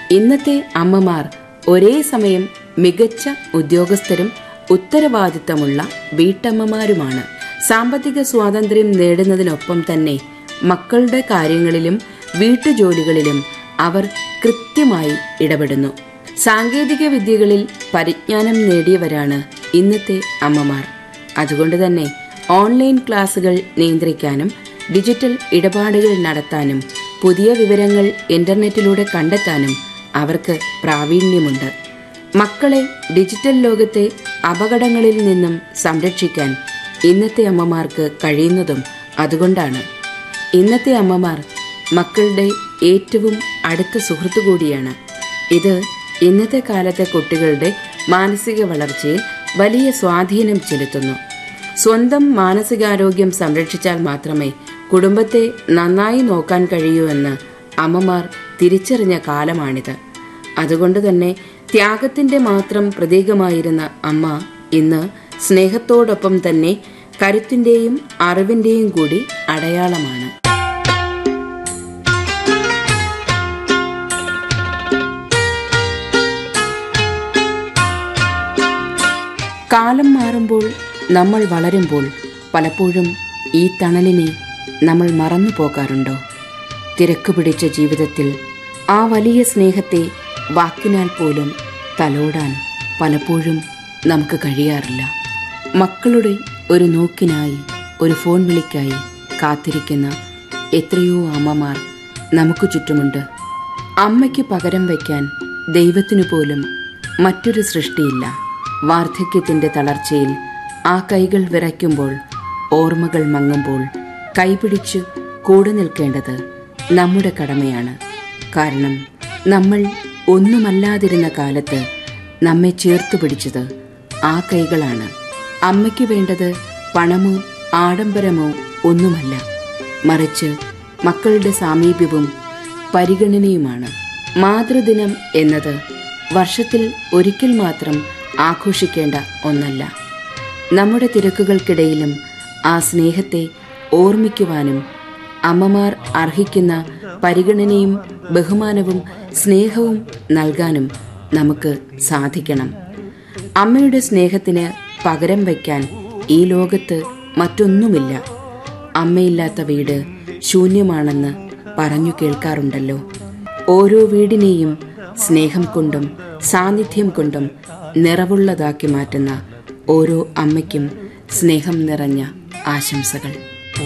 ഇന്നത്തെ അമ്മമാർ ഒരേ സമയം മികച്ച ഉദ്യോഗസ്ഥരും ഉത്തരവാദിത്തമുള്ള വീട്ടമ്മമാരുമാണ് സാമ്പത്തിക സ്വാതന്ത്ര്യം നേടുന്നതിനൊപ്പം തന്നെ മക്കളുടെ കാര്യങ്ങളിലും വീട്ടുജോലികളിലും അവർ കൃത്യമായി ഇടപെടുന്നു സാങ്കേതിക വിദ്യകളിൽ പരിജ്ഞാനം നേടിയവരാണ് ഇന്നത്തെ അമ്മമാർ അതുകൊണ്ട് തന്നെ ഓൺലൈൻ ക്ലാസുകൾ നിയന്ത്രിക്കാനും ഡിജിറ്റൽ ഇടപാടുകൾ നടത്താനും പുതിയ വിവരങ്ങൾ ഇന്റർനെറ്റിലൂടെ കണ്ടെത്താനും അവർക്ക് പ്രാവീണ്യമുണ്ട് മക്കളെ ഡിജിറ്റൽ ലോകത്തെ അപകടങ്ങളിൽ നിന്നും സംരക്ഷിക്കാൻ ഇന്നത്തെ അമ്മമാർക്ക് കഴിയുന്നതും അതുകൊണ്ടാണ് ഇന്നത്തെ അമ്മമാർ മക്കളുടെ ഏറ്റവും അടുത്ത സുഹൃത്തു കൂടിയാണ് ഇത് ഇന്നത്തെ കാലത്തെ കുട്ടികളുടെ മാനസിക വളർച്ചയിൽ വലിയ സ്വാധീനം ചെലുത്തുന്നു സ്വന്തം മാനസികാരോഗ്യം സംരക്ഷിച്ചാൽ മാത്രമേ കുടുംബത്തെ നന്നായി നോക്കാൻ കഴിയൂ എന്ന് അമ്മമാർ തിരിച്ചറിഞ്ഞ കാലമാണിത് അതുകൊണ്ട് തന്നെ ത്യാഗത്തിന്റെ മാത്രം പ്രതീകമായിരുന്ന അമ്മ ഇന്ന് സ്നേഹത്തോടൊപ്പം തന്നെ കരുത്തിന്റെയും അറിവിന്റെയും കൂടി അടയാളമാണ് കാലം മാറുമ്പോൾ നമ്മൾ വളരുമ്പോൾ പലപ്പോഴും ഈ തണലിനെ നമ്മൾ മറന്നു പോകാറുണ്ടോ തിരക്ക് പിടിച്ച ജീവിതത്തിൽ ആ വലിയ സ്നേഹത്തെ വാക്കിനാൽ പോലും തലോടാൻ പലപ്പോഴും നമുക്ക് കഴിയാറില്ല മക്കളുടെ ഒരു നോക്കിനായി ഒരു ഫോൺ വിളിക്കായി കാത്തിരിക്കുന്ന എത്രയോ അമ്മമാർ നമുക്ക് ചുറ്റുമുണ്ട് അമ്മയ്ക്ക് പകരം വയ്ക്കാൻ ദൈവത്തിനു പോലും മറ്റൊരു സൃഷ്ടിയില്ല വാർദ്ധക്യത്തിന്റെ തളർച്ചയിൽ ആ കൈകൾ വിറയ്ക്കുമ്പോൾ ഓർമ്മകൾ മങ്ങുമ്പോൾ കൈപിടിച്ചു കൂടെ നിൽക്കേണ്ടത് നമ്മുടെ കടമയാണ് കാരണം നമ്മൾ ഒന്നുമല്ലാതിരുന്ന കാലത്ത് നമ്മെ ചേർത്തു പിടിച്ചത് ആ കൈകളാണ് അമ്മയ്ക്ക് വേണ്ടത് പണമോ ആഡംബരമോ ഒന്നുമല്ല മറിച്ച് മക്കളുടെ സാമീപ്യവും പരിഗണനയുമാണ് മാതൃദിനം എന്നത് വർഷത്തിൽ ഒരിക്കൽ മാത്രം ആഘോഷിക്കേണ്ട ഒന്നല്ല നമ്മുടെ തിരക്കുകൾക്കിടയിലും ആ സ്നേഹത്തെ ഓർമ്മിക്കുവാനും അമ്മമാർ അർഹിക്കുന്ന പരിഗണനയും ബഹുമാനവും സ്നേഹവും നൽകാനും നമുക്ക് സാധിക്കണം അമ്മയുടെ സ്നേഹത്തിന് പകരം വയ്ക്കാൻ ഈ ലോകത്ത് മറ്റൊന്നുമില്ല അമ്മയില്ലാത്ത വീട് ശൂന്യമാണെന്ന് പറഞ്ഞു കേൾക്കാറുണ്ടല്ലോ ഓരോ വീടിനെയും സ്നേഹം കൊണ്ടും സാന്നിധ്യം കൊണ്ടും നിറവുള്ളതാക്കി മാറ്റുന്ന ഓരോ അമ്മയ്ക്കും സ്നേഹം നിറഞ്ഞ ആശംസകൾ